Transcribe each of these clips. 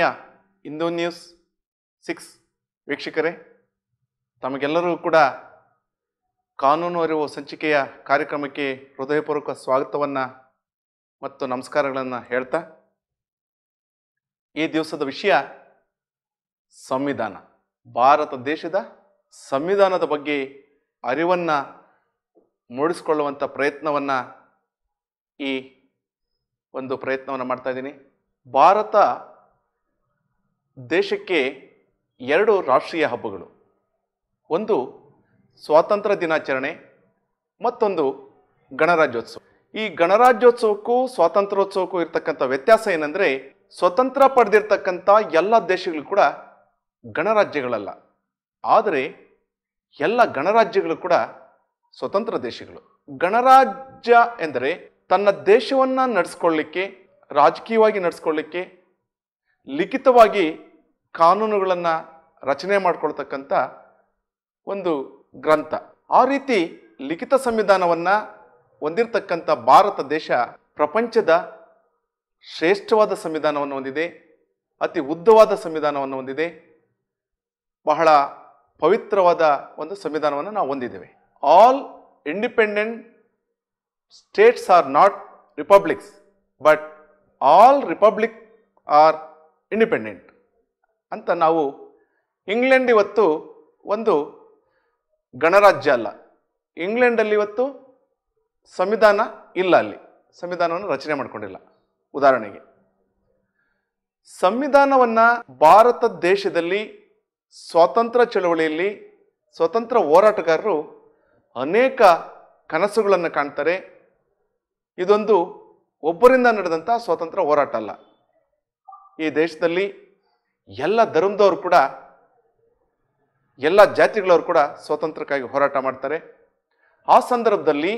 ಆತ್ಮೀಯ Hindu news six ವೀಕ್ಷಕರೇ ತಮಗೆಲ್ಲರೂ ಕೂಡ ಕಾನೂನು ಅರಿವು ಸಂಚಿಕೆಯ ಕಾರ್ಯಕ್ರಮಕ್ಕೆ ಹೃದಯಪೂರ್ವಕ ಸ್ವಾಗತವನ್ನು ಮತ್ತು ನಮಸ್ಕಾರಗಳನ್ನು ಹೇಳ್ತಾ ಈ ದಿವಸದ ವಿಷಯ ಸಂವಿಧಾನ ಭಾರತ ದೇಶದ ಸಂವಿಧಾನದ ಬಗ್ಗೆ ಅರಿವನ್ನು ಮೂಡಿಸ್ಕೊಳ್ಳುವಂಥ ಪ್ರಯತ್ನವನ್ನು ಈ ಒಂದು ಪ್ರಯತ್ನವನ್ನು ಮಾಡ್ತಾ ಇದ್ದೀನಿ ಭಾರತ ದೇಶಕ್ಕೆ ಎರಡು ರಾಷ್ಟ್ರೀಯ ಹಬ್ಬಗಳು ಒಂದು ಸ್ವಾತಂತ್ರ್ಯ ದಿನಾಚರಣೆ ಮತ್ತೊಂದು ಗಣರಾಜ್ಯೋತ್ಸವ ಈ ಗಣರಾಜ್ಯೋತ್ಸವಕ್ಕೂ ಸ್ವಾತಂತ್ರ್ಯೋತ್ಸವಕ್ಕೂ ಇರ್ತಕ್ಕಂಥ ವ್ಯತ್ಯಾಸ ಏನಂದರೆ ಸ್ವತಂತ್ರ ಪಡೆದಿರ್ತಕ್ಕಂಥ ಎಲ್ಲ ದೇಶಗಳು ಕೂಡ ಗಣರಾಜ್ಯಗಳಲ್ಲ ಆದರೆ ಎಲ್ಲ ಗಣರಾಜ್ಯಗಳು ಕೂಡ ಸ್ವತಂತ್ರ ದೇಶಗಳು ಗಣರಾಜ್ಯ ಎಂದರೆ ತನ್ನ ದೇಶವನ್ನು ನಡೆಸ್ಕೊಳ್ಳಿಕ್ಕೆ ರಾಜಕೀಯವಾಗಿ ನಡೆಸ್ಕೊಳ್ಳಿಕ್ಕೆ ಲಿಖಿತವಾಗಿ ಕಾನೂನುಗಳನ್ನು ರಚನೆ ಮಾಡ್ಕೊಳ್ತಕ್ಕಂಥ ಒಂದು ಗ್ರಂಥ ಆ ರೀತಿ ಲಿಖಿತ ಸಂವಿಧಾನವನ್ನು ಹೊಂದಿರತಕ್ಕಂಥ ಭಾರತ ದೇಶ ಪ್ರಪಂಚದ ಶ್ರೇಷ್ಠವಾದ ಸಂವಿಧಾನವನ್ನು ಹೊಂದಿದೆ ಅತಿ ಉದ್ದವಾದ ಸಂವಿಧಾನವನ್ನು ಹೊಂದಿದೆ ಬಹಳ ಪವಿತ್ರವಾದ ಒಂದು ಸಂವಿಧಾನವನ್ನು ನಾವು ಹೊಂದಿದ್ದೇವೆ all independent states are not republics but all republic are independent ಅಂತ ನಾವು ಇಂಗ್ಲೆಂಡ್ ಇವತ್ತು ಒಂದು ಗಣರಾಜ್ಯ ಅಲ್ಲ ಇಂಗ್ಲೆಂಡಲ್ಲಿ ಇವತ್ತು ಸಂವಿಧಾನ ಇಲ್ಲ ಅಲ್ಲಿ ಸಂವಿಧಾನವನ್ನು ರಚನೆ ಮಾಡ್ಕೊಂಡಿಲ್ಲ ಉದಾಹರಣೆಗೆ ಸಂವಿಧಾನವನ್ನು ಭಾರತ ದೇಶದಲ್ಲಿ ಸ್ವಾತಂತ್ರ್ಯ ಚಳವಳಿಯಲ್ಲಿ ಸ್ವತಂತ್ರ ಹೋರಾಟಗಾರರು ಅನೇಕ ಕನಸುಗಳನ್ನು ಕಾಣ್ತಾರೆ ಇದೊಂದು ಒಬ್ಬರಿಂದ ನಡೆದಂಥ ಸ್ವಾತಂತ್ರ್ಯ ಹೋರಾಟ ಅಲ್ಲ ಈ ದೇಶದಲ್ಲಿ ಎಲ್ಲ ಧರ್ಮದವರು ಕೂಡ ಎಲ್ಲ ಜಾತಿಗಳವರು ಕೂಡ ಸ್ವಾತಂತ್ರ್ಯಕ್ಕಾಗಿ ಹೋರಾಟ ಮಾಡ್ತಾರೆ ಆ ಸಂದರ್ಭದಲ್ಲಿ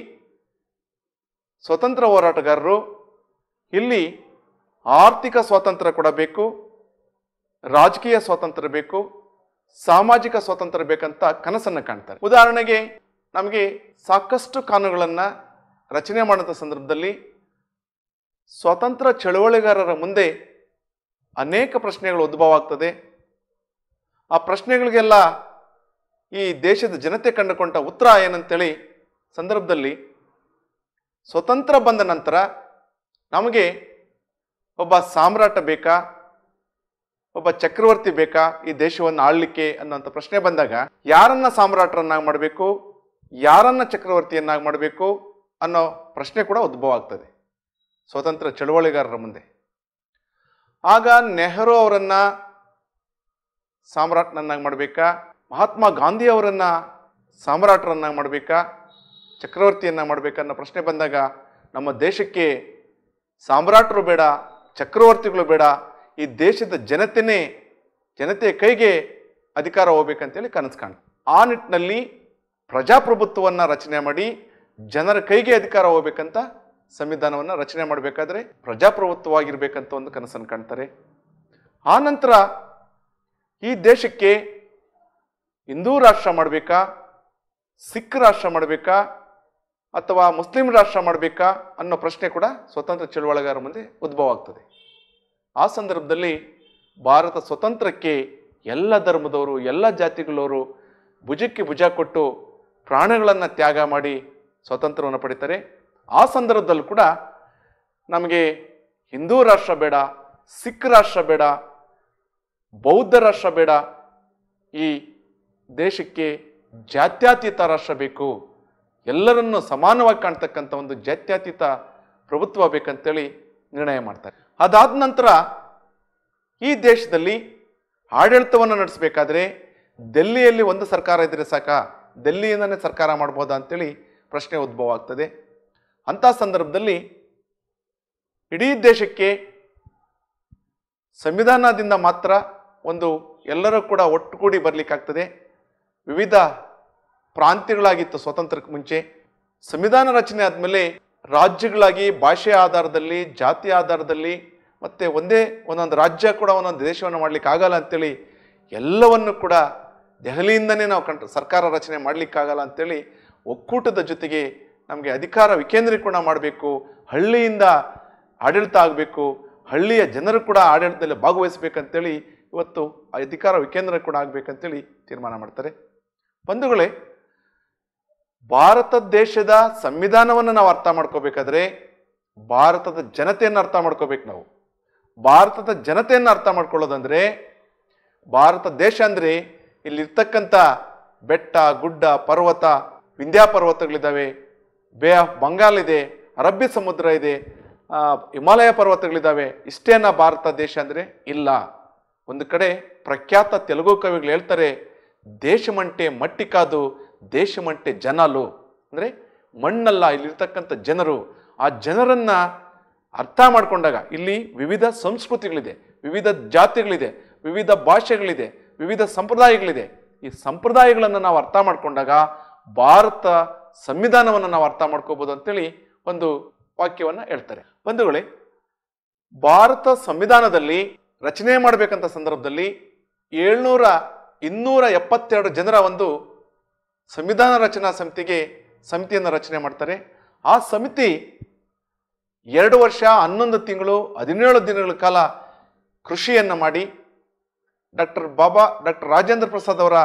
ಸ್ವತಂತ್ರ ಹೋರಾಟಗಾರರು ಇಲ್ಲಿ ಆರ್ಥಿಕ ಸ್ವಾತಂತ್ರ್ಯ ಕೂಡ ಬೇಕು ರಾಜಕೀಯ ಸ್ವಾತಂತ್ರ್ಯ ಬೇಕು ಸಾಮಾಜಿಕ ಸ್ವಾತಂತ್ರ್ಯ ಬೇಕಂತ ಕನಸನ್ನು ಕಾಣ್ತಾರೆ ಉದಾಹರಣೆಗೆ ನಮಗೆ ಸಾಕಷ್ಟು ಕಾನೂನುಗಳನ್ನು ರಚನೆ ಮಾಡಿದ ಸಂದರ್ಭದಲ್ಲಿ ಸ್ವಾತಂತ್ರ್ಯ ಚಳವಳಿಗಾರರ ಮುಂದೆ ಅನೇಕ ಪ್ರಶ್ನೆಗಳು ಉದ್ಭವ ಆಗ್ತದೆ ಆ ಪ್ರಶ್ನೆಗಳಿಗೆಲ್ಲ ಈ ದೇಶದ ಜನತೆ ಕಂಡುಕೊಂಡ ಉತ್ತರ ಏನಂತೇಳಿ ಸಂದರ್ಭದಲ್ಲಿ ಸ್ವತಂತ್ರ ಬಂದ ನಂತರ ನಮಗೆ ಒಬ್ಬ ಸಾಮ್ರಾಟ ಬೇಕಾ ಒಬ್ಬ ಚಕ್ರವರ್ತಿ ಬೇಕಾ ಈ ದೇಶವನ್ನು ಆಳ್ಲಿಕ್ಕೆ ಅನ್ನೋಂಥ ಪ್ರಶ್ನೆ ಬಂದಾಗ ಯಾರನ್ನ ಸಾಮ್ರಾಟರನ್ನಾಗಿ ಮಾಡಬೇಕು ಯಾರನ್ನ ಚಕ್ರವರ್ತಿಯನ್ನಾಗಿ ಮಾಡಬೇಕು ಅನ್ನೋ ಪ್ರಶ್ನೆ ಕೂಡ ಉದ್ಭವ ಆಗ್ತದೆ ಸ್ವತಂತ್ರ ಚಳುವಳಿಗಾರರ ಮುಂದೆ ಆಗ ನೆಹರು ಅವರನ್ನ ಸಾಮ್ರಾಟ್ನನ್ನಾಗಿ ಮಾಡಬೇಕಾ ಮಹಾತ್ಮ ಗಾಂಧಿ ಅವರನ್ನ ಸಾಮ್ರಾಟರನ್ನಾಗಿ ಮಾಡಬೇಕಾ ಚಕ್ರವರ್ತಿಯನ್ನ ಮಾಡಬೇಕಾ ಅನ್ನೋ ಪ್ರಶ್ನೆ ಬಂದಾಗ ನಮ್ಮ ದೇಶಕ್ಕೆ ಸಾಮ್ರಾಟರು ಬೇಡ ಚಕ್ರವರ್ತಿಗಳು ಬೇಡ ಈ ದೇಶದ ಜನತೆನೇ ಜನತೆಯ ಕೈಗೆ ಅಧಿಕಾರ ಹೋಗ್ಬೇಕಂತೇಳಿ ಕನಸು ಕಾಣ ಆ ನಿಟ್ಟಿನಲ್ಲಿ ಪ್ರಜಾಪ್ರಭುತ್ವವನ್ನು ರಚನೆ ಮಾಡಿ ಜನರ ಕೈಗೆ ಅಧಿಕಾರ ಹೋಗ್ಬೇಕಂತ ಸಂವಿಧಾನವನ್ನು ರಚನೆ ಮಾಡಬೇಕಾದ್ರೆ ಪ್ರಜಾಪ್ರಭುತ್ವವಾಗಿರ್ಬೇಕಂತ ಒಂದು ಕನಸನ್ನು ಕಾಣ್ತಾರೆ ಆ ನಂತರ ಈ ದೇಶಕ್ಕೆ ಹಿಂದೂ ರಾಷ್ಟ್ರ ಮಾಡಬೇಕಾ ಸಿಖ್ ರಾಷ್ಟ್ರ ಮಾಡಬೇಕಾ ಅಥವಾ ಮುಸ್ಲಿಂ ರಾಷ್ಟ್ರ ಮಾಡಬೇಕಾ ಅನ್ನೋ ಪ್ರಶ್ನೆ ಕೂಡ ಸ್ವತಂತ್ರ ಚಳುವಳಿಗಾರ ಮುಂದೆ ಉದ್ಭವ ಆಗ್ತದೆ ಆ ಸಂದರ್ಭದಲ್ಲಿ ಭಾರತ ಸ್ವತಂತ್ರಕ್ಕೆ ಎಲ್ಲ ಧರ್ಮದವರು ಎಲ್ಲ ಜಾತಿಗಳವರು ಭುಜಕ್ಕೆ ಭುಜ ಕೊಟ್ಟು ಪ್ರಾಣಗಳನ್ನು ತ್ಯಾಗ ಮಾಡಿ ಸ್ವಾತಂತ್ರ್ಯವನ್ನು ಪಡಿತಾರೆ ಆ ಸಂದರ್ಭದಲ್ಲೂ ಕೂಡ ನಮಗೆ ಹಿಂದೂ ರಾಷ್ಟ್ರ ಬೇಡ ಸಿಖ್ ರಾಷ್ಟ್ರ ಬೇಡ ಬೌದ್ಧ ರಾಷ್ಟ್ರ ಬೇಡ ಈ ದೇಶಕ್ಕೆ ಜಾತ್ಯತೀತ ರಾಷ್ಟ್ರ ಬೇಕು ಎಲ್ಲರನ್ನು ಸಮಾನವಾಗಿ ಕಾಣ್ತಕ್ಕಂಥ ಒಂದು ಜಾತ್ಯತೀತ ಪ್ರಭುತ್ವ ಬೇಕಂತೇಳಿ ನಿರ್ಣಯ ಮಾಡ್ತಾರೆ ಅದಾದ ನಂತರ ಈ ದೇಶದಲ್ಲಿ ಆಡಳಿತವನ್ನು ನಡೆಸಬೇಕಾದ್ರೆ ದೆಲ್ಲಿಯಲ್ಲಿ ಒಂದು ಸರ್ಕಾರ ಇದ್ರೆ ಸಾಕ ದೆಲ್ಲಿಯಿಂದನೇ ಸರ್ಕಾರ ಮಾಡ್ಬೋದಾ ಅಂತೇಳಿ ಪ್ರಶ್ನೆ ಉದ್ಭವ ಆಗ್ತದೆ ಅಂಥ ಸಂದರ್ಭದಲ್ಲಿ ಇಡೀ ದೇಶಕ್ಕೆ ಸಂವಿಧಾನದಿಂದ ಮಾತ್ರ ಒಂದು ಎಲ್ಲರೂ ಕೂಡ ಒಟ್ಟುಗೂಡಿ ಬರಲಿಕ್ಕಾಗ್ತದೆ ವಿವಿಧ ಪ್ರಾಂತ್ಯಗಳಾಗಿತ್ತು ಸ್ವಾತಂತ್ರ್ಯಕ್ಕೆ ಮುಂಚೆ ಸಂವಿಧಾನ ರಚನೆ ಆದಮೇಲೆ ರಾಜ್ಯಗಳಾಗಿ ಭಾಷೆಯ ಆಧಾರದಲ್ಲಿ ಜಾತಿ ಆಧಾರದಲ್ಲಿ ಮತ್ತು ಒಂದೇ ಒಂದೊಂದು ರಾಜ್ಯ ಕೂಡ ಒಂದೊಂದು ದೇಶವನ್ನು ಮಾಡ್ಲಿಕ್ಕೆ ಆಗಲ್ಲ ಅಂತೇಳಿ ಎಲ್ಲವನ್ನು ಕೂಡ ದೆಹಲಿಯಿಂದನೇ ನಾವು ಕಂಡು ಸರ್ಕಾರ ರಚನೆ ಮಾಡಲಿಕ್ಕಾಗಲ್ಲ ಅಂತೇಳಿ ಒಕ್ಕೂಟದ ಜೊತೆಗೆ ನಮಗೆ ಅಧಿಕಾರ ವಿಕೇಂದ್ರೀಕರಣ ಮಾಡಬೇಕು ಹಳ್ಳಿಯಿಂದ ಆಡಳಿತ ಆಗಬೇಕು ಹಳ್ಳಿಯ ಜನರು ಕೂಡ ಆಡಳಿತದಲ್ಲಿ ಭಾಗವಹಿಸಬೇಕಂತೇಳಿ ಇವತ್ತು ಆ ಅಧಿಕಾರ ವಿಕೇಂದ್ರ ಕೂಡ ಆಗಬೇಕಂತೇಳಿ ತೀರ್ಮಾನ ಮಾಡ್ತಾರೆ ಬಂಧುಗಳೇ ಭಾರತ ದೇಶದ ಸಂವಿಧಾನವನ್ನು ನಾವು ಅರ್ಥ ಮಾಡ್ಕೋಬೇಕಾದ್ರೆ ಭಾರತದ ಜನತೆಯನ್ನು ಅರ್ಥ ಮಾಡ್ಕೋಬೇಕು ನಾವು ಭಾರತದ ಜನತೆಯನ್ನು ಅರ್ಥ ಮಾಡ್ಕೊಳ್ಳೋದಂದ್ರೆ ಭಾರತ ದೇಶ ಅಂದ್ರೆ ಇಲ್ಲಿರ್ತಕ್ಕಂಥ ಬೆಟ್ಟ ಗುಡ್ಡ ಪರ್ವತ ವಿಂಧ್ಯ ಪರ್ವತಗಳಿದ್ದಾವೆ ಬೇ ಆಫ್ ಬಂಗಾಲ್ ಇದೆ ಅರಬ್ಬಿ ಸಮುದ್ರ ಇದೆ ಆ, ಹಿಮಾಲಯ ಪರ್ವತಗಳಿದ್ದಾವೆ ಇಷ್ಟೇನ ಭಾರತ ದೇಶ ಅಂದ್ರೆ ಇಲ್ಲ ಒಂದು ಕಡೆ ಪ್ರಖ್ಯಾತ ತೆಲುಗು ಕವಿಗಳು ಹೇಳ್ತಾರೆ ದೇಶಮಂಟೆ ಮಟ್ಟಿ ಕಾದು ದೇಶಮಂಟೆ ಜನಲು ಅಂದ್ರೆ ಮಣ್ಣಲ್ಲ ಇಲ್ಲಿರ್ತಕ್ಕಂಥ ಜನರು ಆ ಜನರನ್ನ ಅರ್ಥ ಮಾಡ್ಕೊಂಡಾಗ ಇಲ್ಲಿ ವಿವಿಧ ಸಂಸ್ಕೃತಿಗಳಿದೆ ವಿವಿಧ ಜಾತಿಗಳಿದೆ ವಿವಿಧ ಭಾಷೆಗಳಿದೆ ವಿವಿಧ ಸಂಪ್ರದಾಯಗಳಿದೆ ಈ ಸಂಪ್ರದಾಯಗಳನ್ನು ನಾವು ಅರ್ಥ ಮಾಡ್ಕೊಂಡಾಗ ಭಾರತ ಸಂವಿಧಾನವನ್ನು ನಾವು ಅರ್ಥ ಮಾಡ್ಕೋಬಹುದು ಅಂತೇಳಿ ಒಂದು ವಾಕ್ಯವನ್ನ ಹೇಳ್ತಾರೆ ಬಂಧುಗಳೇ ಭಾರತ ಸಂವಿಧಾನದಲ್ಲಿ ರಚನೆ ಮಾಡಬೇಕಂತ ಸಂದರ್ಭದಲ್ಲಿ ಏಳ್ನೂರ ಇನ್ನೂರ ಎಪ್ಪತ್ತೆರಡು ಜನರ ಒಂದು ಸಂವಿಧಾನ ರಚನಾ ಸಮಿತಿಗೆ ಸಮಿತಿಯನ್ನು ರಚನೆ ಮಾಡ್ತಾರೆ ಆ ಸಮಿತಿ ಎರಡು ವರ್ಷ ಹನ್ನೊಂದು ತಿಂಗಳು ಹದಿನೇಳು ದಿನಗಳ ಕಾಲ ಕೃಷಿಯನ್ನು ಮಾಡಿ ಡಾಕ್ಟರ್ ಬಾಬಾ ಡಾಕ್ಟರ್ ರಾಜೇಂದ್ರ ಪ್ರಸಾದ್ ಅವರ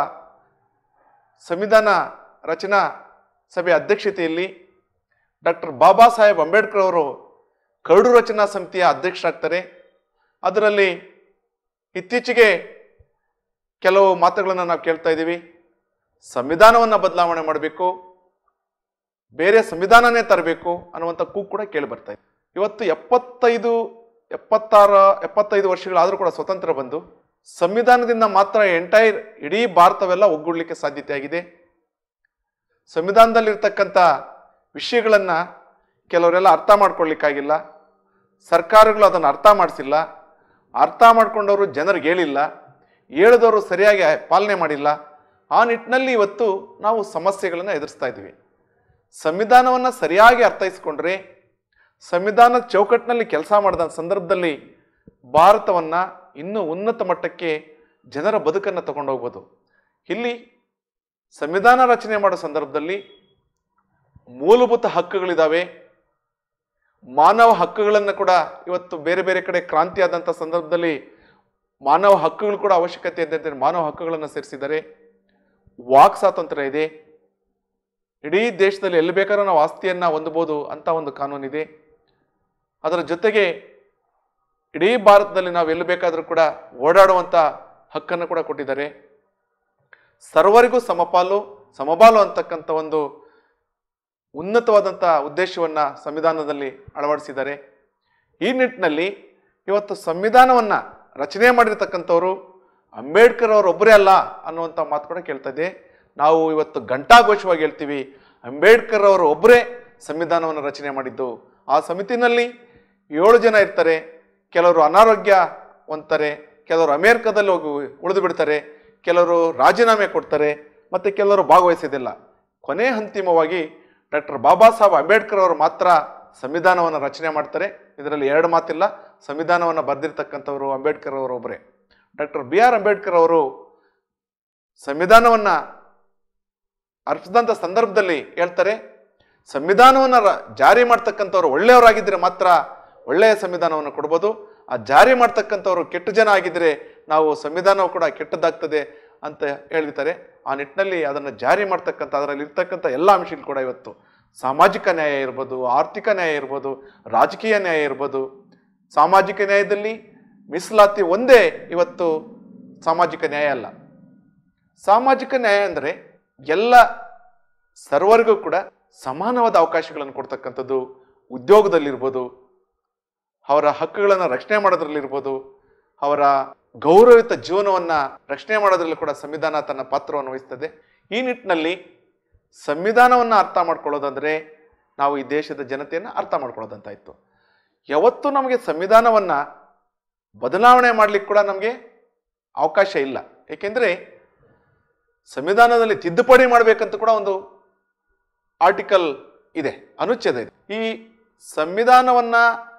ಸಂವಿಧಾನ ರಚನಾ ಸಭೆ ಅಧ್ಯಕ್ಷತೆಯಲ್ಲಿ ಡಾಕ್ಟರ್ ಬಾಬಾ ಸಾಹೇಬ್ ಅಂಬೇಡ್ಕರ್ ಅವರು ಕರಡು ರಚನಾ ಸಮಿತಿಯ ಅಧ್ಯಕ್ಷರಾಗ್ತಾರೆ ಅದರಲ್ಲಿ ಇತ್ತೀಚೆಗೆ ಕೆಲವು ಮಾತುಗಳನ್ನು ನಾವು ಕೇಳ್ತಾ ಇದ್ದೀವಿ ಸಂವಿಧಾನವನ್ನು ಬದಲಾವಣೆ ಮಾಡಬೇಕು ಬೇರೆ ಸಂವಿಧಾನನೇ ತರಬೇಕು ಅನ್ನುವಂಥ ಕೂಗು ಕೂಡ ಕೇಳಿ ಬರ್ತಾ ಇದೆ ಇವತ್ತು ಎಪ್ಪತ್ತೈದು ಎಪ್ಪತ್ತಾರ ಎಪ್ಪತ್ತೈದು ವರ್ಷಗಳಾದರೂ ಕೂಡ ಸ್ವತಂತ್ರ ಬಂದು ಸಂವಿಧಾನದಿಂದ ಮಾತ್ರ ಎಂಟೈರ್ ಇಡೀ ಭಾರತವೆಲ್ಲ ಒಗ್ಗೂಡ್ಲಿಕ್ಕೆ ಸಾಧ್ಯತೆ ಆಗಿದೆ ಸಂವಿಧಾನದಲ್ಲಿರ್ತಕ್ಕಂಥ ವಿಷಯಗಳನ್ನು ಕೆಲವರೆಲ್ಲ ಅರ್ಥ ಮಾಡ್ಕೊಳ್ಳಿಕ್ಕಾಗಿಲ್ಲ ಸರ್ಕಾರಗಳು ಅದನ್ನು ಅರ್ಥ ಮಾಡಿಸಿಲ್ಲ ಅರ್ಥ ಮಾಡ್ಕೊಂಡವರು ಜನರಿಗೆ ಹೇಳಿಲ್ಲ ಹೇಳಿದವರು ಸರಿಯಾಗಿ ಪಾಲನೆ ಮಾಡಿಲ್ಲ ಆ ನಿಟ್ಟಿನಲ್ಲಿ ಇವತ್ತು ನಾವು ಸಮಸ್ಯೆಗಳನ್ನು ಎದುರಿಸ್ತಾ ಇದ್ದೀವಿ ಸಂವಿಧಾನವನ್ನು ಸರಿಯಾಗಿ ಅರ್ಥೈಸ್ಕೊಂಡ್ರೆ ಸಂವಿಧಾನದ ಚೌಕಟ್ಟಿನಲ್ಲಿ ಕೆಲಸ ಮಾಡಿದ ಸಂದರ್ಭದಲ್ಲಿ ಭಾರತವನ್ನು ಇನ್ನೂ ಉನ್ನತ ಮಟ್ಟಕ್ಕೆ ಜನರ ಬದುಕನ್ನು ತಗೊಂಡು ಹೋಗ್ಬೋದು ಇಲ್ಲಿ ಸಂವಿಧಾನ ರಚನೆ ಮಾಡೋ ಸಂದರ್ಭದಲ್ಲಿ ಮೂಲಭೂತ ಹಕ್ಕುಗಳಿದ್ದಾವೆ ಮಾನವ ಹಕ್ಕುಗಳನ್ನು ಕೂಡ ಇವತ್ತು ಬೇರೆ ಬೇರೆ ಕಡೆ ಕ್ರಾಂತಿ ಆದಂಥ ಸಂದರ್ಭದಲ್ಲಿ ಮಾನವ ಹಕ್ಕುಗಳು ಕೂಡ ಅವಶ್ಯಕತೆ ಇದೆ ಅಂತ ಮಾನವ ಹಕ್ಕುಗಳನ್ನು ಸೇರಿಸಿದ್ದಾರೆ ವಾಕ್ ಸ್ವಾತಂತ್ರ್ಯ ಇದೆ ಇಡೀ ದೇಶದಲ್ಲಿ ಎಲ್ಲಿ ಬೇಕಾದ್ರೂ ನಾವು ಆಸ್ತಿಯನ್ನ ಹೊಂದಬಹುದು ಅಂತ ಒಂದು ಕಾನೂನಿದೆ ಅದರ ಜೊತೆಗೆ ಇಡೀ ಭಾರತದಲ್ಲಿ ನಾವು ಎಲ್ಲಿ ಬೇಕಾದರೂ ಕೂಡ ಓಡಾಡುವಂಥ ಹಕ್ಕನ್ನು ಕೂಡ ಕೊಟ್ಟಿದ್ದಾರೆ ಸರ್ವರಿಗೂ ಸಮಪಾಲು ಸಮಬಾಲು ಅಂತಕ್ಕಂಥ ಒಂದು ಉನ್ನತವಾದಂಥ ಉದ್ದೇಶವನ್ನು ಸಂವಿಧಾನದಲ್ಲಿ ಅಳವಡಿಸಿದ್ದಾರೆ ಈ ನಿಟ್ಟಿನಲ್ಲಿ ಇವತ್ತು ಸಂವಿಧಾನವನ್ನು ರಚನೆ ಮಾಡಿರ್ತಕ್ಕಂಥವ್ರು ಅಂಬೇಡ್ಕರ್ ಅವರು ಒಬ್ಬರೇ ಅಲ್ಲ ಅನ್ನುವಂಥ ಮಾತು ಕೂಡ ಕೇಳ್ತಾ ಇದೆ ನಾವು ಇವತ್ತು ಘಂಟಾಘೋಷವಾಗಿ ಹೇಳ್ತೀವಿ ಅಂಬೇಡ್ಕರ್ ಅವರು ಒಬ್ಬರೇ ಸಂವಿಧಾನವನ್ನು ರಚನೆ ಮಾಡಿದ್ದು ಆ ಸಮಿತಿನಲ್ಲಿ ಏಳು ಜನ ಇರ್ತಾರೆ ಕೆಲವರು ಅನಾರೋಗ್ಯ ಹೊಂದ್ತಾರೆ ಕೆಲವರು ಅಮೇರಿಕದಲ್ಲಿ ಹೋಗಿ ಉಳಿದು ಬಿಡ್ತಾರೆ ಕೆಲವರು ರಾಜೀನಾಮೆ ಕೊಡ್ತಾರೆ ಮತ್ತು ಕೆಲವರು ಭಾಗವಹಿಸೋದಿಲ್ಲ ಕೊನೆ ಅಂತಿಮವಾಗಿ ಡಾಕ್ಟರ್ ಬಾಬಾ ಸಾಹೇಬ್ ಅಂಬೇಡ್ಕರ್ ಅವರು ಮಾತ್ರ ಸಂವಿಧಾನವನ್ನು ರಚನೆ ಮಾಡ್ತಾರೆ ಇದರಲ್ಲಿ ಎರಡು ಮಾತಿಲ್ಲ ಸಂವಿಧಾನವನ್ನು ಬರೆದಿರ್ತಕ್ಕಂಥವರು ಅಂಬೇಡ್ಕರ್ ಅವರು ಒಬ್ಬರೇ ಡಾಕ್ಟರ್ ಬಿ ಆರ್ ಅಂಬೇಡ್ಕರ್ ಅವರು ಸಂವಿಧಾನವನ್ನು ಅರ್ಪಿಸಿದಂಥ ಸಂದರ್ಭದಲ್ಲಿ ಹೇಳ್ತಾರೆ ಸಂವಿಧಾನವನ್ನು ರ- ಜಾರಿ ಮಾಡ್ತಕ್ಕಂಥವ್ರು ಒಳ್ಳೆಯವರಾಗಿದ್ದರೆ ಮಾತ್ರ ಒಳ್ಳೆಯ ಸಂವಿಧಾನವನ್ನು ಕೊಡ್ಬೋದು ಆ ಜಾರಿ ಮಾಡ್ತಕ್ಕಂಥವ್ರು ಕೆಟ್ಟ ಜನ ಆಗಿದ್ದರೆ ನಾವು ಸಂವಿಧಾನವು ಕೂಡ ಕೆಟ್ಟದ್ದಾಗ್ತದೆ ಅಂತ ಹೇಳಿರ್ತಾರೆ ಆ ನಿಟ್ಟಿನಲ್ಲಿ ಅದನ್ನು ಜಾರಿ ಮಾಡ್ತಕ್ಕಂಥ ಅದರಲ್ಲಿ ಇರ್ತಕ್ಕಂಥ ಎಲ್ಲ ಅಂಶಗಳು ಕೂಡ ಇವತ್ತು ಸಾಮಾಜಿಕ ನ್ಯಾಯ ಇರ್ಬೋದು ಆರ್ಥಿಕ ನ್ಯಾಯ ಇರ್ಬೋದು ರಾಜಕೀಯ ನ್ಯಾಯ ಇರ್ಬೋದು ಸಾಮಾಜಿಕ ನ್ಯಾಯದಲ್ಲಿ ಮೀಸಲಾತಿ ಒಂದೇ ಇವತ್ತು ಸಾಮಾಜಿಕ ನ್ಯಾಯ ಅಲ್ಲ ಸಾಮಾಜಿಕ ನ್ಯಾಯ ಅಂದರೆ ಎಲ್ಲ ಸರ್ವರಿಗೂ ಕೂಡ ಸಮಾನವಾದ ಅವಕಾಶಗಳನ್ನು ಕೊಡ್ತಕ್ಕಂಥದ್ದು ಉದ್ಯೋಗದಲ್ಲಿರ್ಬೋದು ಅವರ ಹಕ್ಕುಗಳನ್ನು ರಕ್ಷಣೆ ಮಾಡೋದ್ರಲ್ಲಿರ್ಬೋದು ಅವರ ಗೌರವಯುತ ಜೀವನವನ್ನು ರಕ್ಷಣೆ ಮಾಡೋದ್ರಲ್ಲಿ ಕೂಡ ಸಂವಿಧಾನ ತನ್ನ ಪಾತ್ರವನ್ನು ವಹಿಸ್ತದೆ ಈ ನಿಟ್ಟಿನಲ್ಲಿ ಸಂವಿಧಾನವನ್ನು ಅರ್ಥ ಮಾಡ್ಕೊಳ್ಳೋದಂದ್ರೆ ನಾವು ಈ ದೇಶದ ಜನತೆಯನ್ನು ಅರ್ಥ ಮಾಡ್ಕೊಳ್ಳೋದಂತಾಯ್ತು ಯಾವತ್ತೂ ನಮಗೆ ಸಂವಿಧಾನವನ್ನು ಬದಲಾವಣೆ ಮಾಡ್ಲಿಕ್ಕೆ ಕೂಡ ನಮಗೆ ಅವಕಾಶ ಇಲ್ಲ ಏಕೆಂದರೆ ಸಂವಿಧಾನದಲ್ಲಿ ತಿದ್ದುಪಡಿ ಮಾಡಬೇಕಂತ ಕೂಡ ಒಂದು ಆರ್ಟಿಕಲ್ ಇದೆ ಅನುಚ್ಛೇದ ಇದೆ ಈ ಸಂವಿಧಾನವನ್ನ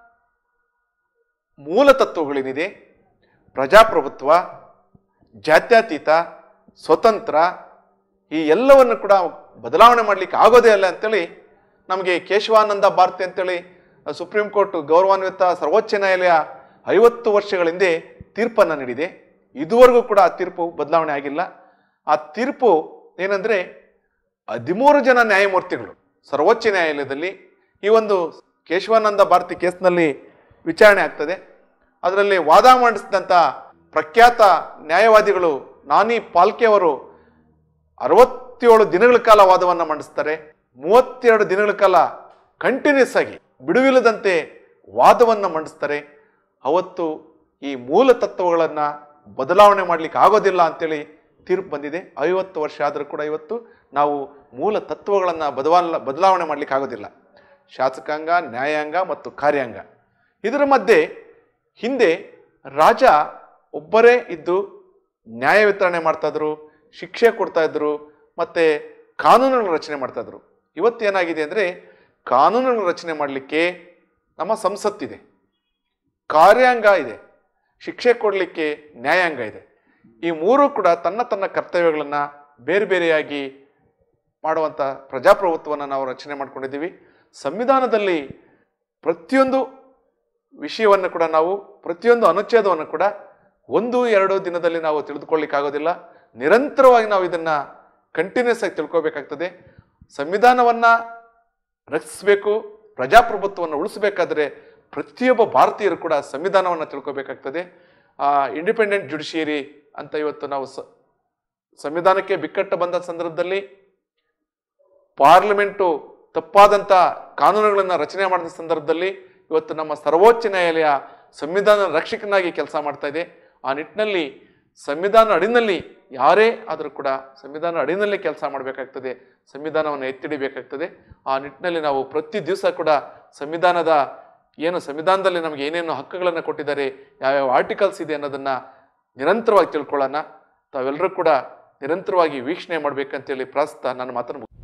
ಮೂಲ ತತ್ವಗಳೇನಿದೆ ಪ್ರಜಾಪ್ರಭುತ್ವ ಜಾತ್ಯತೀತ ಸ್ವತಂತ್ರ ಈ ಎಲ್ಲವನ್ನು ಕೂಡ ಬದಲಾವಣೆ ಮಾಡಲಿಕ್ಕೆ ಆಗೋದೇ ಅಲ್ಲ ಅಂತೇಳಿ ನಮಗೆ ಕೇಶವಾನಂದ ಭಾರತಿ ಅಂತೇಳಿ ಸುಪ್ರೀಂ ಕೋರ್ಟ್ ಗೌರವಾನ್ವಿತ ಸರ್ವೋಚ್ಚ ನ್ಯಾಯಾಲಯ ಐವತ್ತು ವರ್ಷಗಳ ಹಿಂದೆ ತೀರ್ಪನ್ನು ನೀಡಿದೆ ಇದುವರೆಗೂ ಕೂಡ ಆ ತೀರ್ಪು ಬದಲಾವಣೆ ಆಗಿಲ್ಲ ಆ ತೀರ್ಪು ಏನಂದ್ರೆ ಹದಿಮೂರು ಜನ ನ್ಯಾಯಮೂರ್ತಿಗಳು ಸರ್ವೋಚ್ಚ ನ್ಯಾಯಾಲಯದಲ್ಲಿ ಈ ಒಂದು ಕೇಶವಾನಂದ ಭಾರತಿ ಕೇಸ್ನಲ್ಲಿ ವಿಚಾರಣೆ ಆಗ್ತದೆ ಅದರಲ್ಲಿ ವಾದ ಮಂಡಿಸಿದಂಥ ಪ್ರಖ್ಯಾತ ನ್ಯಾಯವಾದಿಗಳು ನಾನಿ ಪಾಲ್ಕೆ ಅವರು ಅರವತ್ತೇಳು ದಿನಗಳ ಕಾಲ ವಾದವನ್ನು ಮಂಡಿಸ್ತಾರೆ ಮೂವತ್ತೆರಡು ದಿನಗಳ ಕಾಲ ಕಂಟಿನ್ಯೂಸ್ ಆಗಿ ಬಿಡುವಿಲ್ಲದಂತೆ ವಾದವನ್ನು ಮಂಡಿಸ್ತಾರೆ ಅವತ್ತು ಈ ಮೂಲ ತತ್ವಗಳನ್ನು ಬದಲಾವಣೆ ಮಾಡಲಿಕ್ಕೆ ಆಗೋದಿಲ್ಲ ಅಂತೇಳಿ ತೀರ್ಪು ಬಂದಿದೆ ಐವತ್ತು ವರ್ಷ ಆದರೂ ಕೂಡ ಇವತ್ತು ನಾವು ಮೂಲ ತತ್ವಗಳನ್ನು ಬದಲಾವಣೆ ಬದಲಾವಣೆ ಮಾಡಲಿಕ್ಕೆ ಆಗೋದಿಲ್ಲ ಶಾಸಕಾಂಗ ನ್ಯಾಯಾಂಗ ಮತ್ತು ಕಾರ್ಯಾಂಗ ಇದರ ಮಧ್ಯೆ ಹಿಂದೆ ರಾಜ ಒಬ್ಬರೇ ಇದ್ದು ನ್ಯಾಯ ವಿತರಣೆ ಮಾಡ್ತಾ ಇದ್ರು ಶಿಕ್ಷೆ ಕೊಡ್ತಾ ಇದ್ರು ಮತ್ತೆ ಕಾನೂನುಗಳ ರಚನೆ ಮಾಡ್ತಾ ಇದ್ರು ಇವತ್ತು ಏನಾಗಿದೆ ಅಂದರೆ ಕಾನೂನುಗಳ ರಚನೆ ಮಾಡಲಿಕ್ಕೆ ನಮ್ಮ ಸಂಸತ್ತಿದೆ ಕಾರ್ಯಾಂಗ ಇದೆ ಶಿಕ್ಷೆ ಕೊಡಲಿಕ್ಕೆ ನ್ಯಾಯಾಂಗ ಇದೆ ಈ ಮೂರು ಕೂಡ ತನ್ನ ತನ್ನ ಕರ್ತವ್ಯಗಳನ್ನು ಬೇರೆ ಬೇರೆಯಾಗಿ ಮಾಡುವಂಥ ಪ್ರಜಾಪ್ರಭುತ್ವವನ್ನು ನಾವು ರಚನೆ ಮಾಡ್ಕೊಂಡಿದ್ದೀವಿ ಸಂವಿಧಾನದಲ್ಲಿ ಪ್ರತಿಯೊಂದು ವಿಷಯವನ್ನು ಕೂಡ ನಾವು ಪ್ರತಿಯೊಂದು ಅನುಚ್ಛೇದವನ್ನು ಕೂಡ ಒಂದು ಎರಡು ದಿನದಲ್ಲಿ ನಾವು ತಿಳಿದುಕೊಳ್ಳಿಕ್ಕಾಗೋದಿಲ್ಲ ನಿರಂತರವಾಗಿ ನಾವು ಇದನ್ನು ಕಂಟಿನ್ಯೂಸ್ ಆಗಿ ತಿಳ್ಕೊಬೇಕಾಗ್ತದೆ ಸಂವಿಧಾನವನ್ನು ರಕ್ಷಿಸಬೇಕು ಪ್ರಜಾಪ್ರಭುತ್ವವನ್ನು ಉಳಿಸಬೇಕಾದ್ರೆ ಪ್ರತಿಯೊಬ್ಬ ಭಾರತೀಯರು ಕೂಡ ಸಂವಿಧಾನವನ್ನು ತಿಳ್ಕೊಬೇಕಾಗ್ತದೆ ಇಂಡಿಪೆಂಡೆಂಟ್ ಜುಡಿಷಿಯರಿ ಅಂತ ಇವತ್ತು ನಾವು ಸ ಸಂವಿಧಾನಕ್ಕೆ ಬಿಕ್ಕಟ್ಟು ಬಂದ ಸಂದರ್ಭದಲ್ಲಿ ಪಾರ್ಲಿಮೆಂಟು ತಪ್ಪಾದಂಥ ಕಾನೂನುಗಳನ್ನು ರಚನೆ ಮಾಡಿದ ಸಂದರ್ಭದಲ್ಲಿ ಇವತ್ತು ನಮ್ಮ ಸರ್ವೋಚ್ಚ ನ್ಯಾಯಾಲಯ ಸಂವಿಧಾನ ರಕ್ಷಕನಾಗಿ ಕೆಲಸ ಮಾಡ್ತಾ ಇದೆ ಆ ನಿಟ್ಟಿನಲ್ಲಿ ಸಂವಿಧಾನ ಅಡಿನಲ್ಲಿ ಯಾರೇ ಆದರೂ ಕೂಡ ಸಂವಿಧಾನ ಅಡಿನಲ್ಲಿ ಕೆಲಸ ಮಾಡಬೇಕಾಗ್ತದೆ ಸಂವಿಧಾನವನ್ನು ಎತ್ತಿಡಿಬೇಕಾಗ್ತದೆ ಆ ನಿಟ್ಟಿನಲ್ಲಿ ನಾವು ಪ್ರತಿ ದಿವಸ ಕೂಡ ಸಂವಿಧಾನದ ಏನು ಸಂವಿಧಾನದಲ್ಲಿ ನಮಗೆ ಏನೇನು ಹಕ್ಕುಗಳನ್ನು ಕೊಟ್ಟಿದ್ದಾರೆ ಯಾವ್ಯಾವ ಆರ್ಟಿಕಲ್ಸ್ ಇದೆ ಅನ್ನೋದನ್ನು ನಿರಂತರವಾಗಿ ತಿಳ್ಕೊಳ್ಳೋಣ ತಾವೆಲ್ಲರೂ ಕೂಡ ನಿರಂತರವಾಗಿ ವೀಕ್ಷಣೆ ಮಾಡಬೇಕಂತೇಳಿ ಪ್ರಾಸ್ತ ನನ್ನ ಮಾತನ್ನು ಮುಗ್-